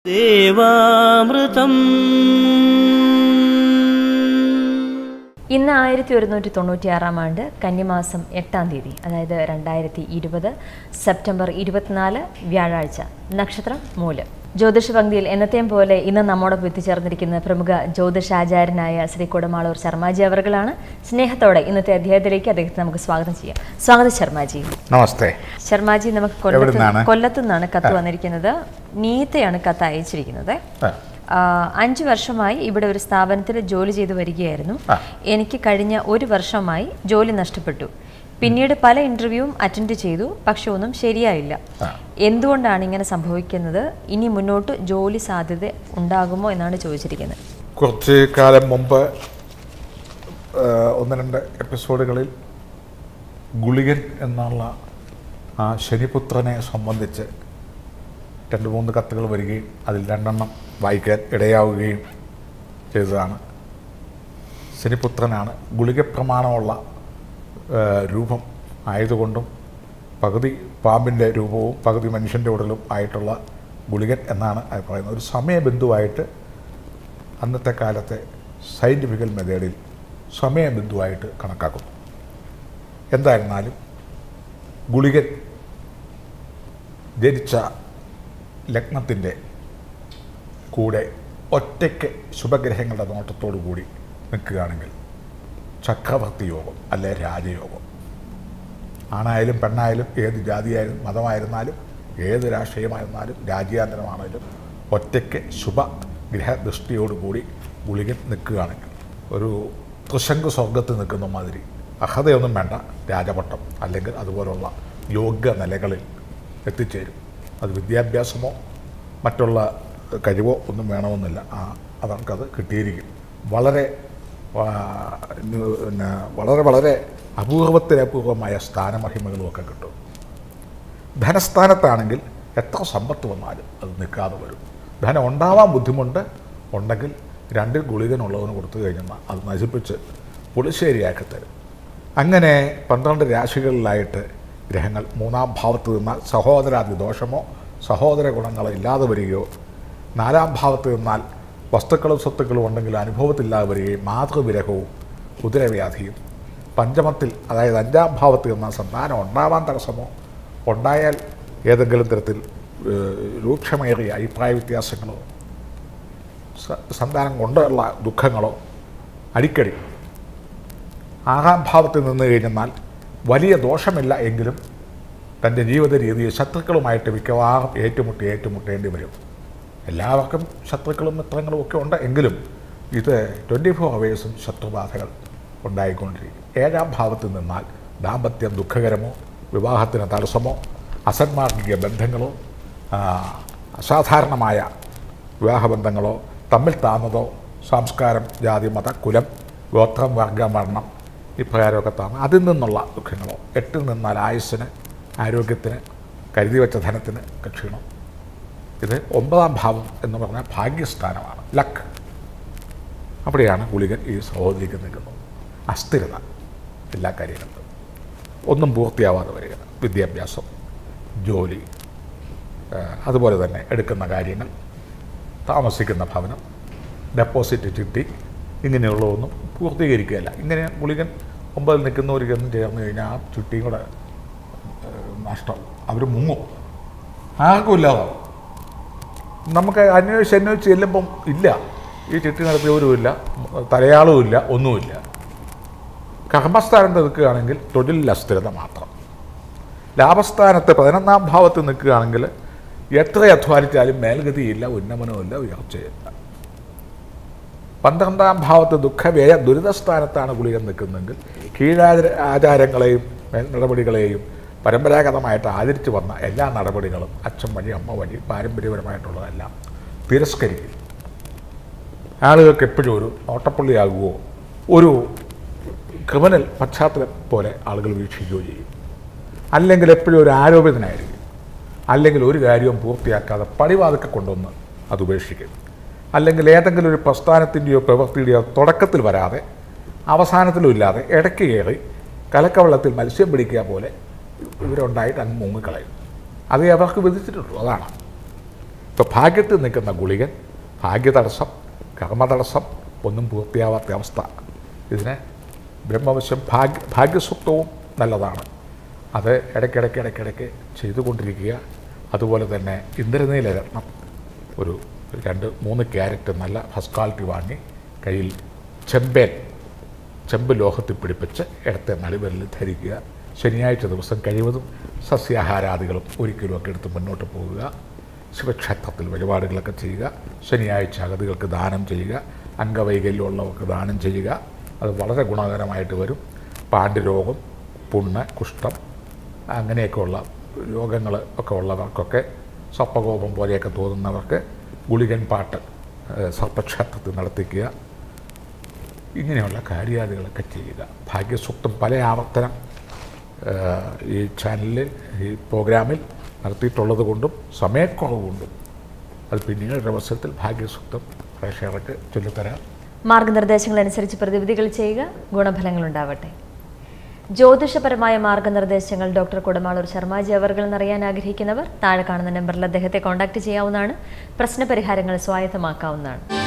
ദേവാമൃതം ഇന്ന് ആയിരത്തി ഒരുന്നൂറ്റി തൊണ്ണൂറ്റിയാറാം ആണ്ട് കന്നിമാസം എട്ടാം തീയതി അതായത് രണ്ടായിരത്തി ഇരുപത് സെപ്റ്റംബർ ഇരുപത്തിനാല് വ്യാഴാഴ്ച നക്ഷത്രം മൂലം ജ്യോതിഷ പങ്ക്തിയിൽ എന്നത്തെയും പോലെ ഇന്ന് നമ്മോടൊപ്പം എത്തിച്ചേർന്നിരിക്കുന്ന പ്രമുഖ ജ്യോതിഷാചാര്യനായ ശ്രീ കൊടുമാളൂർ ശർമാജി അവർകളാണ് സ്നേഹത്തോടെ ഇന്നത്തെ അധ്യായത്തിലേക്ക് അദ്ദേഹത്തെ നമുക്ക് സ്വാഗതം ചെയ്യാം സ്വാഗതം ശർമാജി നമസ്തേ ശർമാജി നമുക്ക് കൊല്ലത്ത് എവിടുന്നാണ്? കൊല്ലത്തു നിന്നാണ് കത്ത് വന്നിരിക്കുന്നത് നീത്തയാണ് കത്ത് അയച്ചിരിക്കുന്നത് ആ, ആ, അഞ്ച് വർഷമായി ഇവിടെ ഒരു സ്ഥാപനത്തിൽ ജോലി ചെയ്തു വരികയായിരുന്നു ആ. എനിക്ക് കഴിഞ്ഞ ഒരു വർഷമായി ജോലി നഷ്ടപ്പെട്ടു പിന്നീട് പല ഇന്റർവ്യൂവും അറ്റൻഡ് ചെയ്തു പക്ഷെ ഒന്നും ശരിയായില്ല ആ. എന്തുകൊണ്ടാണ് ഇങ്ങനെ സംഭവിക്കുന്നത് ഇനി മുന്നോട്ട് ജോലി സാധ്യത ഉണ്ടാകുമോ എന്നാണ് ചോദിച്ചിരിക്കുന്നത് കുറച്ച് കാലം മുമ്പ് ആ, ഒന്ന് രണ്ട് എപ്പിസോഡുകളിൽ ഗുളികൻ എന്നുള്ള ആ ശനിപുത്രനെ സംബന്ധിച്ച് രണ്ട് മൂന്ന് കത്തുകൾ വരികയും അതിൽ രണ്ടെണ്ണം വായിക്കാൻ ഇടയാവുകയും ചെയ്തതാണ് ശനിപുത്രനാണ് ഗുളിക പ്രമാണമുള്ള ആ, രൂപം ആയതുകൊണ്ടും പകുതി പാമ്പിൻ്റെ രൂപവും പകുതി മനുഷ്യൻ്റെ ഉടലും ആയിട്ടുള്ള ഗുളികൻ എന്നാണ് അത് പറയുന്നത് ഒരു സമയബിന്ദുവായിട്ട് അന്നത്തെ കാലത്തെ സയൻറ്റിഫിക്കൽ മെത്തേഡിൽ സമയബിന്ദുവായിട്ട് കണക്കാക്കുന്നു എന്തായിരുന്നാലും ഗുളികൻ ജനിച്ച ലഗ്നത്തിൻ്റെ കൂടെ ഒറ്റയ്ക്ക് ശുഭഗ്രഹങ്ങളുടെ നോട്ടത്തോടു കൂടി നിൽക്കുകയാണെങ്കിൽ ചക്രവർത്തി യോഗം അല്ലെ രാജയോഗം ആണായാലും പെണ്ണായാലും ഏത് ജാതിയായാലും മതമായിരുന്നാലും ഏത് രാഷ്ട്രീയമായിരുന്നാലും രാജ്യാന്തരമാണെങ്കിലും ഒറ്റയ്ക്ക് ശുഭ ഗ്രഹദൃഷ്ടിയോടുകൂടി ഗുളികൻ നിൽക്കുകയാണെങ്കിൽ ഒരു ത്രിശങ്ക് സ്വർഗത്ത് നിൽക്കുന്ന മാതിരി അർഹതയൊന്നും വേണ്ട രാജപട്ടം അല്ലെങ്കിൽ അതുപോലുള്ള യോഗ്യ നിലകളിൽ എത്തിച്ചേരും അത് വിദ്യാഭ്യാസമോ മറ്റുള്ള കഴിവോ ഒന്നും വേണമെന്നില്ല ആ അവർക്കത് കിട്ടിയിരിക്കും വളരെ ആ, ന്- പിന്നെ വളരെ വളരെ അപൂർവത്തിലപൂർവമായ സ്ഥാനമഹിമകളുമൊക്കെ കിട്ടും ധനസ്ഥാനത്താണെങ്കിൽ എത്ര സമ്പത്ത് വന്നാലും അത് നിൽക്കാതെ വരും ധനം ഉണ്ടാവാൻ ബുദ്ധിമുട്ട് ഉണ്ടെങ്കിൽ രണ്ട് ഗുളികനുള്ളവന് കൊടുത്തു കഴിഞ്ഞാൽ അത് നശിപ്പിച്ച് പുളിശ്ശേരിയാക്കി തരും അങ്ങനെ പന്ത്രണ്ട് രാശികളിലായിട്ട് ഗ്രഹങ്ങൾ മൂന്നാം ഭാവത്ത് നിന്നാൽ സഹോദരാദി ദോഷമോ സഹോദര ഗുണങ്ങളോ ഇല്ലാതെ വരികയോ നാലാം ഭാവത്ത് നിന്നാൽ വസ്തുക്കളും സ്വത്തുക്കളും ഉണ്ടെങ്കിൽ അനുഭവത്തില്ലാതെ വരികയും മാതൃവിരഹവും ഉദരവ്യാധിയും പഞ്ചമത്തിൽ അതായത് അഞ്ചാം ഭാവത്ത് നിന്നാൽ സന്താനം ഉണ്ടാവാൻ തടസ്സമോ ഉണ്ടായാൽ ഏതെങ്കിലും തരത്തിൽ ഏഹ്, രൂക്ഷമേറിയ അഭിപ്രായ വ്യത്യാസങ്ങളോ സ- സന്താനം കൊണ്ടുള്ള ദുഃഖങ്ങളോ അടിക്കടി ആറാം ഭാവത്തിൽ നിന്ന് കഴിഞ്ഞെന്നാൽ വലിയ ദോഷമില്ല എങ്കിലും തൻ്റെ ജീവിത രീതിയിൽ ശത്രുക്കളുമായിട്ട് മിക്കവാറും ഏറ്റുമുട്ടി ഏറ്റുമുട്ടേണ്ടി വരും എല്ലാവർക്കും ശത്രുക്കളും മിത്രങ്ങളും ഒക്കെ ഉണ്ട് എങ്കിലും ഇത് ട്വൻറ്റി ഫോർ അവേഴ്സും ശത്രുബാധകൾ ഉണ്ടായിക്കൊണ്ടിരിക്കും ഏഴാം ഭാവത്തിൽ നിന്നാൽ ദാമ്പത്യം ദുഃഖകരമോ വിവാഹത്തിന് തടസ്സമോ അസന്മാർഗിക ബന്ധങ്ങളോ ആ, അസാധാരണമായ വിവാഹബന്ധങ്ങളോ തമ്മിൽ താന്നതോ സംസ്കാരം ജാതി മത കുലം ഗോത്രം വർഗം വർണ്ണം ഇപ്രകാരമൊക്കെ താന്ന് അതിൽ നിന്നുള്ള ദുഃഖങ്ങളോ എട്ടിൽ നിന്നാൽ ആയുസ്സിന് ആരോഗ്യത്തിന് കരുതി വെച്ച ധനത്തിന് ഒക്കെ ക്ഷീണം ഇത് ഒമ്പതാം ഭാവം എന്ന് പറഞ്ഞാൽ ഭാഗ്യസ്ഥാനമാണ് ലക്ക് അവിടെയാണ് ഗുളികൻ ഈ സഹോദരിക്ക് നിൽക്കുന്നത് അസ്ഥിരത എല്ലാ കാര്യങ്ങളിലും ഒന്നും പൂർത്തിയാവാതെ വരിക വിദ്യാഭ്യാസം ജോലി ആ, അതുപോലെ തന്നെ എടുക്കുന്ന കാര്യങ്ങൾ താമസിക്കുന്ന ഭവനം ഡെപ്പോസിറ്റ് ചിട്ടി ഇങ്ങനെയുള്ളതൊന്നും പൂർത്തീകരിക്കുകയല്ല ഇങ്ങനെ ഗുളികൻ ഒമ്പതിൽ നിൽക്കുന്നവർക്കൊന്നും ചേർന്ന് കഴിഞ്ഞാൽ ആ ചിട്ടിയും കൂടെ ഏ, നഷ്ടം അവർ മുങ്ങും ആർക്കും ഇല്ലാതാവും നമുക്ക് അന്വേഷിച്ച് അന്വേഷിച്ച് ചെല്ലുമ്പം ഇല്ല ഈ ചിട്ടി നടത്തിയവരുമില്ല തലയാളുമില്ല ഒന്നുമില്ല കർമ്മസ്ഥാനത്ത് നിൽക്കുകയാണെങ്കിൽ തൊഴിലിൽ അസ്ഥിരത മാത്രം ലാഭസ്ഥാനത്ത് പതിനൊന്നാം ഭാവത്ത് നിൽക്കുകയാണെങ്കിൽ എത്ര അധ്വാനിച്ചാലും മേൽഗതിയില്ല ഉന്നമനമില്ല ഉയർച്ചയില്ല പന്ത്രണ്ടാം ഭാവത്ത് ദുഃഖവ്യയ ദുരിതസ്ഥാനത്താണ് ഗുളികൻ നിൽക്കുന്നതെങ്കിൽ കീഴാചര ആചാരങ്ങളെയും മേൽ നടപടികളെയും പരമ്പരാഗതമായിട്ട് ആചരിച്ചു വന്ന എല്ലാ നടപടികളും അച്ഛൻ വഴി അമ്മ വഴി പാരമ്പര്യപരമായിട്ടുള്ളതെല്ലാം തിരസ്കരിക്കും ആളുകൾക്ക് എപ്പോഴും ഒരു നോട്ടപ്പള്ളിയാകുകയോ ഒരു ക്രിമിനൽ പശ്ചാത്തലം പോലെ ആളുകൾ വീക്ഷിക്കുകയോ ചെയ്യും അല്ലെങ്കിൽ എപ്പോഴും ഒരു ആരോപിതനായിരിക്കും അല്ലെങ്കിൽ ഒരു കാര്യവും പൂർത്തിയാക്കാതെ പടിവാതൊക്കെ കൊണ്ടുവന്ന് അത് ഉപേക്ഷിക്കും അല്ലെങ്കിൽ ഏതെങ്കിലും ഒരു പ്രസ്ഥാനത്തിൻ്റെയോ പ്രവൃത്തിയുടെയോ തുടക്കത്തിൽ വരാതെ അവസാനത്തിലും ഇല്ലാതെ ഇടയ്ക്ക് കയറി കലക്കവെള്ളത്തിൽ മത്സ്യം പിടിക്കുക പോലെ ഇവരുണ്ടായിട്ട് അങ്ങ് മുങ്ങിക്കളയും അതേ അവർക്ക് വിധിച്ചിട്ടുള്ളൂ അതാണ് ഇപ്പോൾ ഭാഗ്യത്തിൽ നിൽക്കുന്ന ഗുളികൻ ഭാഗ്യതടസ്സം കർമ്മതടസ്സം ഒന്നും പൂർത്തിയാവാത്ത അവസ്ഥ ഇതിന് ബ്രഹ്മവശം ഭാഗ്യ ഭാഗ്യസുക്തവും നല്ലതാണ് അത് ഇടയ്ക്കിടയ്ക്ക് ഇടയ്ക്കിടയ്ക്ക് ചെയ്തുകൊണ്ടിരിക്കുക അതുപോലെ തന്നെ ഇന്ദ്രനീല രത്നം ഒരു രണ്ട് മൂന്ന് ക്യാരറ്റ് നല്ല ഫസ്റ്റ് ക്വാളിറ്റി വാങ്ങി കയ്യിൽ ചെമ്പേൽ ചെമ്പ് ലോഹത്തിൽ പിടിപ്പിച്ച് ഇടത്തെ നടുവിരൽ ധരിക്കുക ശനിയാഴ്ച ദിവസം കഴിവതും സസ്യാഹാരാദികളും ഒരിക്കലുമൊക്കെ എടുത്ത് മുന്നോട്ട് പോകുക ശിവക്ഷേത്രത്തിൽ വഴിപാടുകളൊക്കെ ചെയ്യുക ശനിയാഴ്ച അഗതികൾക്ക് ദാനം ചെയ്യുക അംഗവൈകല്യമുള്ളവർക്ക് ദാനം ചെയ്യുക അത് വളരെ ഗുണകരമായിട്ട് വരും പാണ്ഡ്യരോഗം പുണ്ണ് കുഷ്ഠം അങ്ങനെയൊക്കെയുള്ള രോഗങ്ങൾ ഒക്കെ ഉള്ളവർക്കൊക്കെ സർപ്പകോപം പോലെയൊക്കെ തോന്നുന്നവർക്ക് ഗുളികൻ പാട്ട് ഏഹ്, സർപ്പക്ഷേത്രത്തിൽ നടത്തിക്കുക ഇങ്ങനെയുള്ള കാര്യാദികളൊക്കെ ചെയ്യുക ഭാഗ്യസൂക്തം പല ആവർത്തനം ഏഹ്, ഈ ചാനലിൽ ഈ പ്രോഗ്രാമിൽ നടത്തിയിട്ടുള്ളത് കൊണ്ടും സമയക്കുറവ് കൊണ്ടും അത് പിന്നീട് ദിവസത്തിൽ ഭാഗ്യസൂക്തം പ്രേക്ഷകർക്ക് ചൊല്ലിത്തരാം മാർഗനിർദ്ദേശങ്ങൾ അനുസരിച്ച് പ്രതിവിധികൾ ചെയ്യുക ഗുണഫലങ്ങൾ ഉണ്ടാവട്ടെ ജ്യോതിഷപരമായ മാർഗനിർദ്ദേശങ്ങൾ ഡോക്ടർ കുടമാളൂർ ശർമാജി അവർകൾ എന്നറിയാൻ ആഗ്രഹിക്കുന്നവർ താഴെ കാണുന്ന നമ്പറിൽ അദ്ദേഹത്തെ കോൺടാക്ട് ചെയ്യാവുന്നതാണ് പ്രശ്നപരിഹാരങ്ങൾ സ്വായത്തമാക്കാവുന്നതാണ്